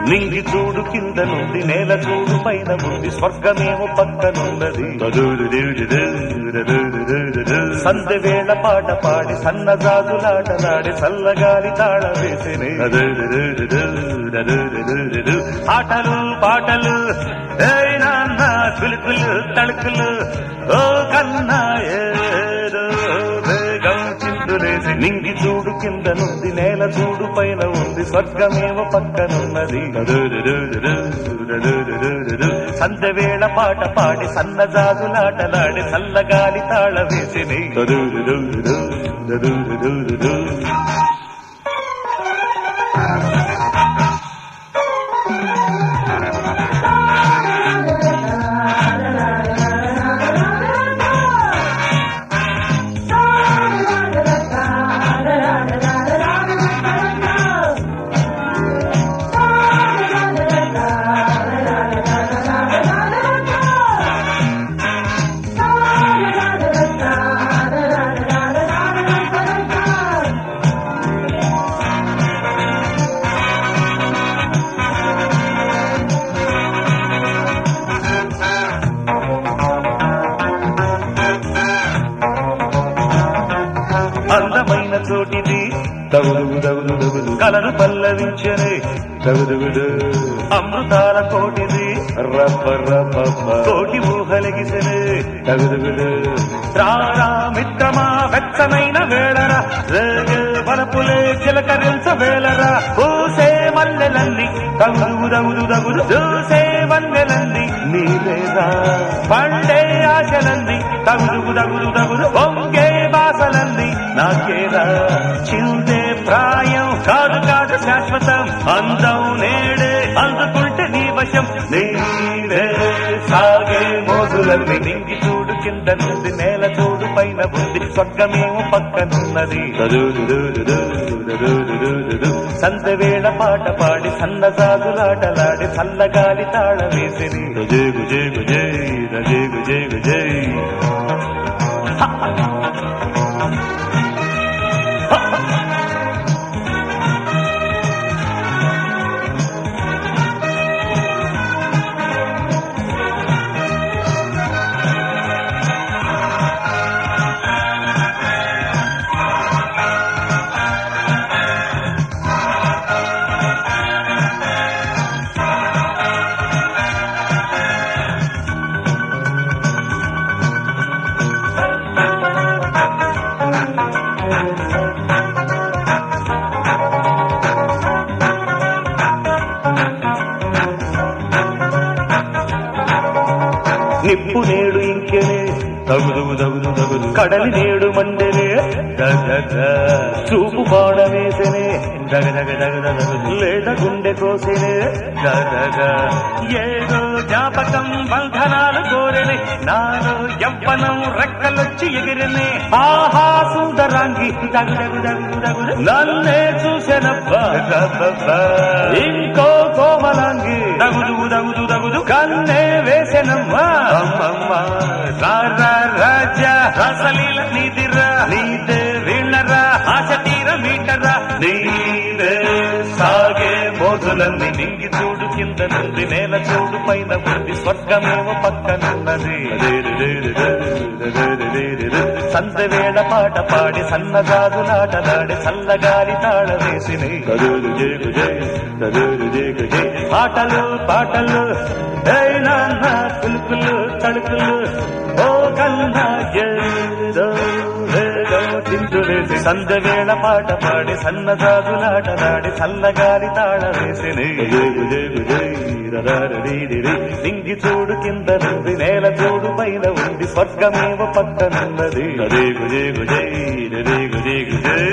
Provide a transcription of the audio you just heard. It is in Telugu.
నింగి చూడు కింద నుండి నేల చూడు పైన ఉంది స్వర్గమేమో పక్కనున్నది సంధ్య వేళ పాట పాడి సన్నజాజులాటలాడి చల్లగాలి తాళ వేసినే ఆటలు పాటలు ఏయ్ నాన్న కులుకులు తళుకులు ఓ కన్నా ఏదో వేగం చిందులేసి నింగి చూడు కింద నుండి నేల చూడు పైన ఉంది స్వర్గమేమో పక్కనున్నది సంధ్య వేళ పాట పాడి సన్నజాజులాటలాడి చల్లగాలి తాళ వేసిని అందమైన చోటిది తగులుగు తగులు తగులు కలను పల్లవించని తగులుగుడు అమృతాల కోటిది రప్ప రప్ప కోటి ఊహలగిసని తగులుగుడు రారా మిత్రమా వెచ్చనైన వేళరా రేగే వలపులే చిలకరించ వేళరా పూసే మల్లెలన్నీ తగులు తగులు తగులు చూసే మల్లెలన్నీ నీవేరా పండే ఆశలన్నీ తగులు తగులు తగులు పొంగే బాసలన్నీ నాకేరా చిందే ప్రాయం కాదు కాదు శాశ్వతం అందం నేడే అందుకుంటే నీ వశం నీవే సాగే మోజులన్నీ నింగి చూడు కింద నుండి నేల చూడు పైన ఉంది స్వర్గమేమో పక్కనున్నది సంత వేళ పాట పాడి సన్నజాజులాటలాడి చల్లగాలి తాళ వేసిరి గుజే గుజే గుజే రజే గుజే గుజే నిప్పు నేడు ఇంకెనే తగుదు తగుదు తగుదు కడలి నేడు మండెనే గగగ. చూపు బాణ వేసెనే దగ దగ దగ దగ లేద గుండె కోసెనే గగగ. ఏదో జ్ఞాపకం బంధనాలు కోరెనే నాలో యవ్వనం రెక్కలొచ్చి ఎగిరినే ఆహా సుందరాంగి దగు దగు దగు దగు నన్నే చూసెనబ్బా ఇంకో కోమలాంగి దగుదు దగుదు దగుదు కన్నే వేసెనమ్మా అమ్మమ్మ రారా రాజా రసలీల నీదిరా నీదే వీళ్ళరా ఆశ తీర మీటరా నీదే సాగే మోజులన్నీ నింగి చూడు కింద నుండి నేల చూడు పైన ఉంది స్వర్గమేమో పక్కనున్నది సంత వేళ పాట పాడి సన్నగాజులాటలాడి చల్లగాలి తాళ వేసిని ఆటలు పాటలు ఏయ్ నాన్న కులుకులు తడుకులు ఓ కన్నా ఏదో ఏదో తింటులేసి సంధ్య వేళ పాట పాడి సన్నజాజులాటలాడి చల్లగాలి తాళ వేసిని నింగి చూడు కింద నుండి నేల చూడు పైన ఉంది స్వర్గమేవ పక్కనున్నది అదే గుజే గుజై రే గుజే గుజై